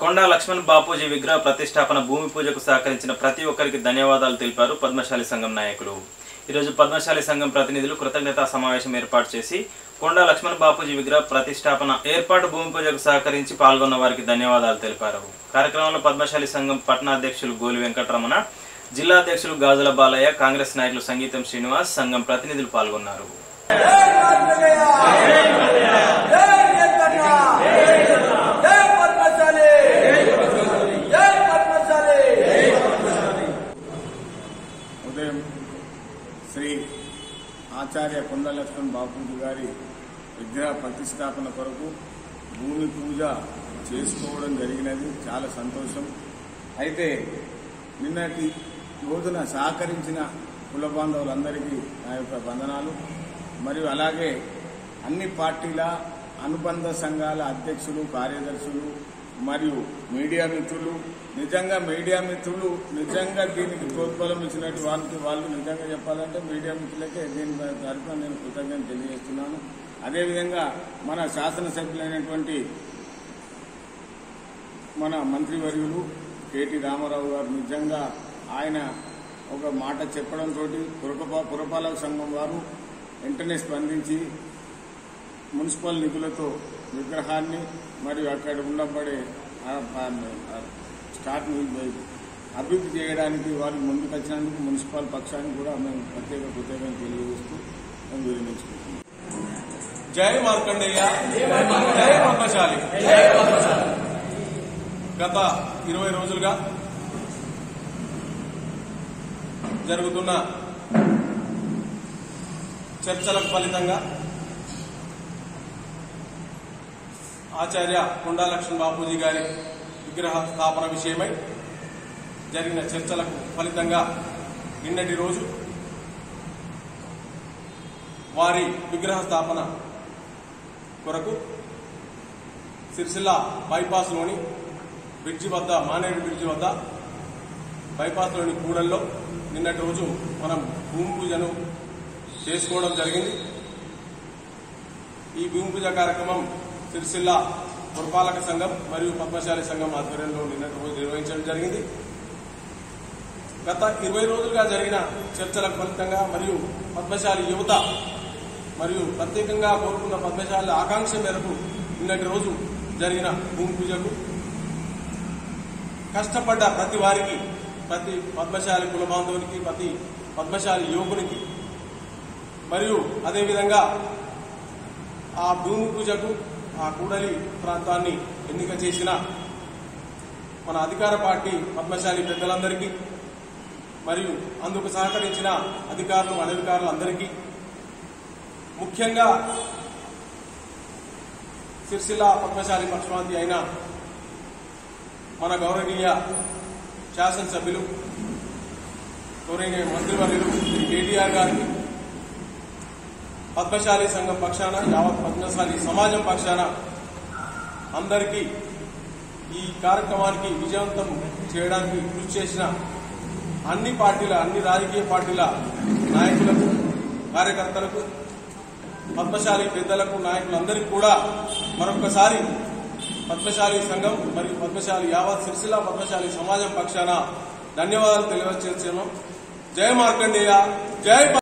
కొండా లక్ష్మణ్ బాపూజీ విగ్రహ ప్రతిష్టాపన భూమి పూజకు సహకరించిన ప్రతి ఒక్కరికి ధన్యవాదాలు తెలిపారు పద్మశాలి సంఘం నాయకులు ఈరోజు పద్మశాలి సంఘం ప్రతినిధులు కృతజ్ఞతా సమావేశం ఏర్పాటు చేసి కొండా లక్ష్మణ్ బాపూజీ విగ్రహ ప్రతిష్టాపన ఏర్పాటు భూమి పూజకు సహకరించి పాల్గొన్న వారికి ధన్యవాదాలు తెలిపారు కార్యక్రమంలో పద్మశాలి సంఘం పట్టణ అధ్యక్షులు గోలి వెంకటరమణ జిల్లా అధ్యక్షులు గాజుల బాలయ్య కాంగ్రెస్ నాయకులు సంగీతం శ్రీనివాస్ సంఘం ప్రతినిధులు పాల్గొన్నారు ఉదయం శ్రీ ఆచార్య కొండలక్ష్మణ్ బాపూజీ గారి విగ్రహ ప్రతిష్టాపన కొరకు భూమి పూజ చేసుకోవడం జరిగినది చాలా సంతోషం అయితే నిన్నటి రోజున సహకరించిన కుల బాంధవులందరికీ నా యొక్క వందనాలు మరియు అలాగే అన్ని పార్టీల అనుబంధ సంఘాల అధ్యక్షులు కార్యదర్శులు మరియు మీడియా మిత్రులు నిజంగా మీడియా మిత్రులు నిజంగా దీనికి ప్రోత్బలం ఇచ్చినట్టు వాళ్ళకి వాళ్ళు నిజంగా చెప్పాలంటే మీడియా మిత్రులకే దీని తరఫున నేను కృతజ్ఞత తెలియజేస్తున్నాను అదేవిధంగా మన శాసనసభ్యులైనటువంటి మన మంత్రివర్యులు కేటీ రామారావు గారు నిజంగా ఆయన ఒక మాట చెప్పడంతో పురపా పురపాలక సంఘం వారు వెంటనే స్పందించి మున్సిపల్ నిధులతో విగ్రహాన్ని మరియు అక్కడ ఉండబడే ఆ- ఆ- ఆ స్టాక్ ని అభివృద్ధి చేయడానికి వారు ముందుకు వచ్చినందుకు మున్సిపల్ పక్షానికి కూడా మేము ప్రత్యేక కృతజ్ఞత తెలియజేస్తూ మేము విరమించుకుంటున్నాం జై మార్కండేయ జై పద్మశాలి గత ఇరవై రోజులుగా జరుగుతున్న చర్చలకు ఫలితంగా ఆచార్య కొండా లక్ష్మణ్ బాపూజీ గారి విగ్రహ స్థాపన విషయమై జరిగిన చర్చలకు ఫలితంగా నిన్నటి రోజు వారి విగ్రహ స్థాపన కొరకు సిరిసిల్ల బైపాస్లోని బ్రిడ్జి వద్ద మానేరు బ్రిడ్జి వద్ద బైపాస్లోని కూడల్లో నిన్నటి రోజు మనం భూమి పూజను చేసుకోవడం జరిగింది ఈ భూమి పూజ కార్యక్రమం సిరిసిల్ల పురపాలక సంఘం మరియు పద్మశాలి సంఘం ఆధ్వర్యంలో నిన్నటి రోజు నిర్వహించడం జరిగింది గత ఇరవై రోజులుగా జరిగిన చర్చలకు ఫలితంగా మరియు పద్మశాలి యువత మరియు ప్రత్యేకంగా కోరుకున్న పద్మశాలి ఆకాంక్ష మేరకు నిన్నటి రోజు జరిగిన భూమి పూజకు కష్టపడ్డ ప్రతి వారికి ప్రతి పద్మశాలి కుల బాంధవునికి ప్రతి పద్మశాలి యువకునికి మరియు అదేవిధంగా ఆ భూమి పూజకు ఆ కూడలి ప్రాంతాన్ని ఎన్నిక చేసిన మన అధికార పార్టీ పద్మశాలి పెద్దలందరికీ మరియు అందుకు సహకరించిన అధికారులు అనధికారులందరికీ ముఖ్యంగా సిరిసిల్ల పద్మశాలి పక్షపాతి అయిన మన గౌరవనీయ శాసనసభ్యులు గౌరవనీయ మంత్రివర్యులు శ్రీ కేటీఆర్ గారికి పద్మశాలి సంఘం పక్షాన యావత్ పద్మశాలి సమాజం పక్షాన అందరికీ ఈ కార్యక్రమానికి విజయవంతం చేయడానికి కృషి చేసిన అన్ని పార్టీల అన్ని రాజకీయ పార్టీల నాయకులకు కార్యకర్తలకు పద్మశాలి పెద్దలకు నాయకులందరికీ కూడా మరొకసారి పద్మశాలి సంఘం మరియు పద్మశాలి యావత్ సిరిసిల్ల పద్మశాలి సమాజం పక్షాన ధన్యవాదాలు తెలియజేస్తున్నాం జయ మార్కండేయ జయ